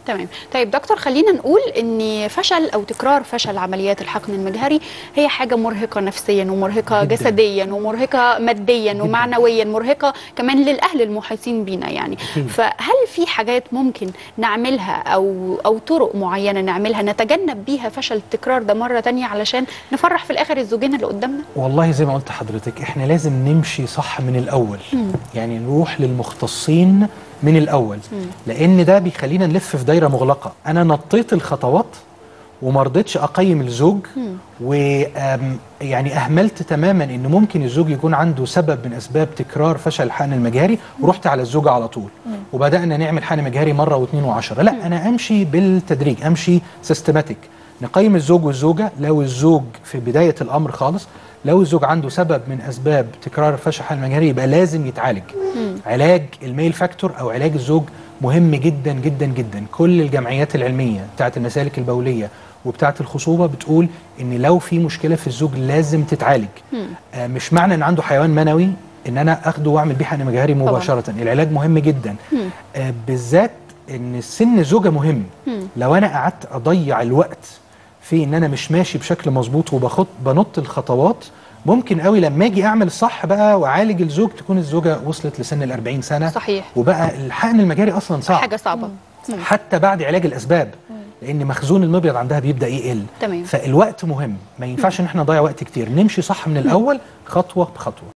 تمام طيب دكتور خلينا نقول ان فشل او تكرار فشل عمليات الحقن المجهري هي حاجه مرهقه نفسيا ومرهقه جداً. جسديا ومرهقه ماديا ومعنويا مرهقه كمان للاهل المحيطين بينا يعني أكيد. فهل في حاجات ممكن نعملها او او طرق معينه نعملها نتجنب بيها فشل التكرار ده مره تانية علشان نفرح في الاخر الزوجين اللي قدامنا والله زي ما قلت حضرتك احنا لازم نمشي صح من الاول يعني نروح للمختصين من الاول لان ده بيخلينا نلف في دايره مغلقه انا نطيت الخطوات وما رضيتش اقيم الزوج ويعني اهملت تماما ان ممكن الزوج يكون عنده سبب من اسباب تكرار فشل الحقن المجهري ورحت على الزوجه على طول وبدانا نعمل حقن مجهري مره واثنين وعشرة لا انا امشي بالتدريج امشي سيستماتيك نقيم الزوج والزوجه لو الزوج في بدايه الامر خالص لو الزوج عنده سبب من اسباب تكرار فشل الحقن المجهري يبقى لازم يتعالج علاج الميل فاكتور او علاج الزوج مهم جدا جدا جدا كل الجمعيات العلميه بتاعت المسالك البوليه وبتاعت الخصوبه بتقول ان لو في مشكله في الزوج لازم تتعالج آه مش معنى ان عنده حيوان منوي ان انا اخده واعمل بيه حقن مجهري مباشره العلاج مهم جدا آه بالذات ان سن الزوجه مهم لو انا قعدت اضيع الوقت في ان انا مش ماشي بشكل مظبوط وبخط بنط الخطوات ممكن قوي لما اجي اعمل الصح بقى واعالج الزوج تكون الزوجه وصلت لسن ال 40 سنه صحيح. وبقى الحقن المجاري اصلا صعب حاجه صعبه حتى بعد علاج الاسباب لان مخزون المبيض عندها بيبدا يقل تمام. فالوقت مهم ما ينفعش ان احنا نضيع وقت كتير نمشي صح من الاول خطوه بخطوه